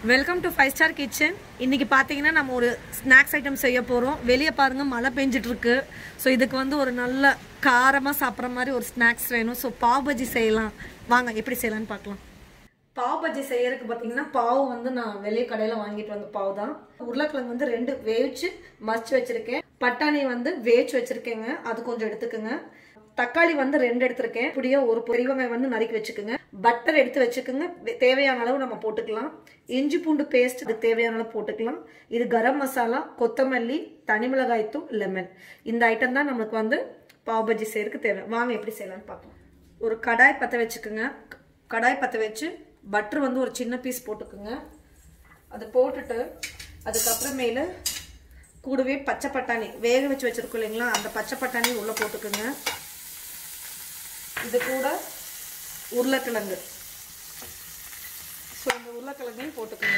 welcome to five star kitchen இன்னைக்கு பார்த்தீங்கன்னா நம்ம ஒரு ஸ்நாக்ஸ் ஐட்டம் செய்ய போகிறோம் வெளியே பாருங்க மழை பெஞ்சிட்டு இருக்கு ஸோ இதுக்கு வந்து ஒரு நல்ல காரமாக சாப்பிட்ற மாதிரி ஒரு ஸ்நாக்ஸ் வேணும் ஸோ பாவ் பஜ்ஜி செய்யலாம் வாங்க எப்படி செய்யலாம்னு பார்க்கலாம் பாவ் பஜ்ஜி செய்யறதுக்கு பார்த்தீங்கன்னா பாவு வந்து நான் வெளியே கடையில் வாங்கிட்டு வந்த பாவு தான் உருளைக்கிழங்கு வந்து ரெண்டு வேவிச்சு மறைச்சு வச்சிருக்கேன் பட்டாணி வந்து வேவிச்சு வச்சிருக்கேங்க அது கொஞ்சம் எடுத்துக்கோங்க தக்காளி வந்து ரெண்டு எடுத்திருக்கேன் இப்படியே ஒரு பெரிய வெங்காயம் வந்து நறுக்கி வச்சுக்கோங்க பட்டர் எடுத்து வச்சுக்கோங்க வே- தேவையான அளவு நம்ம போட்டுக்கலாம் இஞ்சி பூண்டு பேஸ்ட் இது தேவையான அளவு போட்டுக்கலாம் இது கரம் மசாலா கொத்தமல்லி தனி மிளகாய் தூள் லெமன் இந்த ஐட்டம் தான் நமக்கு வந்து பாவ் பஜ்ஜி செய்யறதுக்கு தேவை வாங்க எப்படி செய்யலாம்னு பார்க்கலாம் ஒரு கடாய் பற்ற வச்சுக்கோங்க க- கடாய் பற்ற வச்சு பட்டர் வந்து ஒரு சின்ன பீஸ் போட்டுக்குங்க அதை போட்டுட்டு அதுக்கப்புறமேல கூடவே பச்சை பட்டாணி வேக வச்சு வச்சிருக்கோம் இல்லைங்களா அந்த பச்சை பட்டாணி உள்ளே போட்டுக்குங்க இது கூட உருளைக்கிழங்கு ஸோ இந்த உருளைக்கிழங்கையும் போட்டுக்கோங்க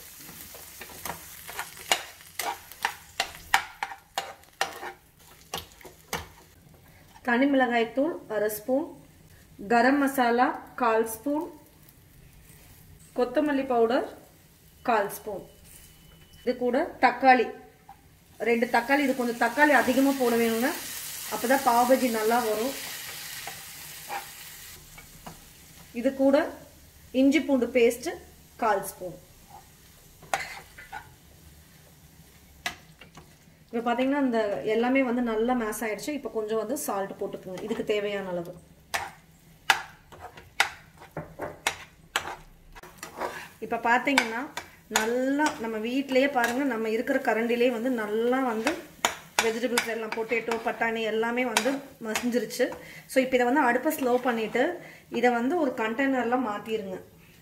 தனி மிளகாய் தூள் அரை ஸ்பூன் கரம் மசாலா கால் ஸ்பூன் கொத்தமல்லி பவுடர் கால் ஸ்பூன் இது கூட தக்காளி ரெண்டு தக்காளி இது கொஞ்சம் தக்காளி அதிகமாக போட வேணுங்க அப்பதான் பாவ் பஜ்ஜி நல்லா வரும் இது கூட இஞ்சி பூண்டு பேஸ்ட் கால் ஸ்பூன் இப்போ பார்த்தீங்கன்னா இந்த எல்லாமே வந்து நல்லா மேஸ் ஆயிடுச்சு இப்போ கொஞ்சம் வந்து சால்ட் போட்டுக்கோங்க இதுக்கு தேவையான அளவு இப்போ பார்த்தீங்கன்னா நல்லா நம்ம வீட்டிலேயே பாருங்கள் நம்ம இருக்கிற கரண்டிலே வந்து நல்லா வந்து வெஜிடபிள்ஸ் எல்லாம் பொட்டேட்டோ பட்டாணி எல்லாமே வந்து மசிஞ்சிருச்சு ஸோ இப்போ இதை வந்து அடுப்பை ஸ்லோ பண்ணிவிட்டு இதை வந்து ஒரு கண்டெய்னரில் மாற்றிடுங்க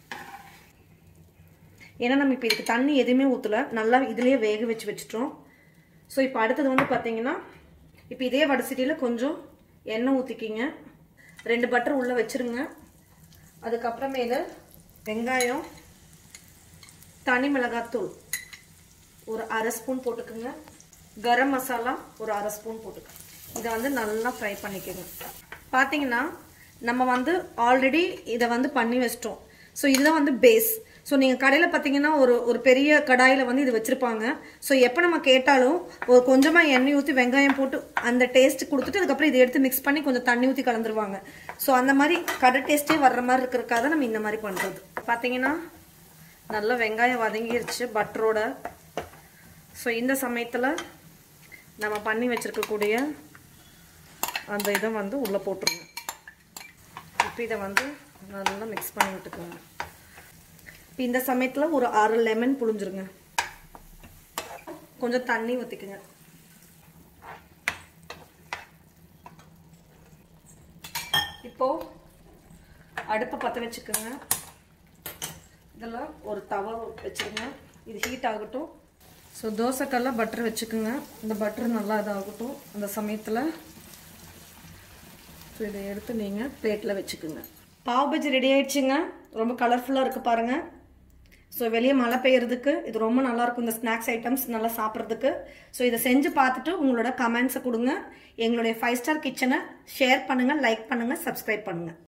ஏன்னா நம்ம இப்போ இதுக்கு தண்ணி எதுவுமே ஊற்றல நல்லா இதுலேயே வேக வச்சு வச்சுட்டோம் ஸோ இப்போ அடுத்தது வந்து பார்த்தீங்கன்னா இப்போ இதே வடசட்டியில் கொஞ்சம் எண்ணெய் ஊற்றிக்கிங்க ரெண்டு பட்டர் உள்ளே வச்சுருங்க அதுக்கப்புறமேல வெங்காயம் தனி மிளகாத்தூள் ஒரு அரை ஸ்பூன் போட்டுக்கோங்க கரம் மசாலா ஒரு அரை ஸ்பூன் போட்டுக்கோங்க இதை வந்து நல்லா ஃப்ரை பண்ணிக்கோங்க பார்த்தீங்கன்னா நம்ம வந்து ஆல்ரெடி இதை வந்து பண்ணி வச்சிட்டோம் ஸோ இதுதான் வந்து பேஸ் ஸோ நீங்கள் கடையில் பார்த்தீங்கன்னா ஒரு ஒரு பெரிய கடாயில் வந்து இது வச்சுருப்பாங்க ஸோ எப்போ நம்ம கேட்டாலும் ஒரு கொஞ்சமாக எண்ணெய் ஊற்றி வெங்காயம் போட்டு அந்த டேஸ்ட் கொடுத்துட்டு அதுக்கப்புறம் இதை எடுத்து மிக்ஸ் பண்ணி கொஞ்சம் தண்ணி ஊற்றி கலந்துருவாங்க ஸோ அந்த மாதிரி கடை டேஸ்ட்டே வர்ற மாதிரி இருக்கிறதுக்காக தான் நம்ம இந்த மாதிரி பண்ணுறது பார்த்தீங்கன்னா நல்லா வெங்காயம் வதங்கிருச்சு பட்டரோட ஸோ இந்த சமயத்தில் நம்ம பண்ணி வச்சிருக்கக்கூடிய அந்த இதை வந்து உள்ளே போட்டுருங்க இப்போ இதை வந்து நல்லா மிக்ஸ் பண்ணி விட்டுக்கோங்க இப்போ இந்த சமயத்தில் ஒரு ஆறு லெமன் புழிஞ்சிருங்க கொஞ்சம் தண்ணி ஊற்றிக்குங்க இப்போ அடுப்பை பற்ற வச்சுக்கோங்க இதில் ஒரு தவா வச்சுருங்க இது ஹீட் ஆகட்டும் ஸோ தோசைக்கல்ல பட்டர் வச்சுக்கோங்க இந்த பட்டர் நல்லா இதாகட்டும் அந்த சமயத்தில் ஸோ இதை எடுத்து நீங்கள் பிளேட்டில் வச்சுக்கோங்க பாவ் பஜ்ஜி ரெடி ஆயிடுச்சுங்க ரொம்ப கலர்ஃபுல்லாக இருக்குது பாருங்கள் ஸோ வெளியே மழை பெய்யறதுக்கு இது ரொம்ப நல்லா இருக்கும் இந்த ஸ்நாக்ஸ் ஐட்டம்ஸ் நல்லா சாப்பிட்றதுக்கு ஸோ இதை செஞ்சு பார்த்துட்டு உங்களோட கமெண்ட்ஸை கொடுங்க எங்களுடைய ஃபைவ் ஸ்டார் கிச்சனை ஷேர் பண்ணுங்கள் லைக் பண்ணுங்கள் சப்ஸ்கிரைப் பண்ணுங்கள்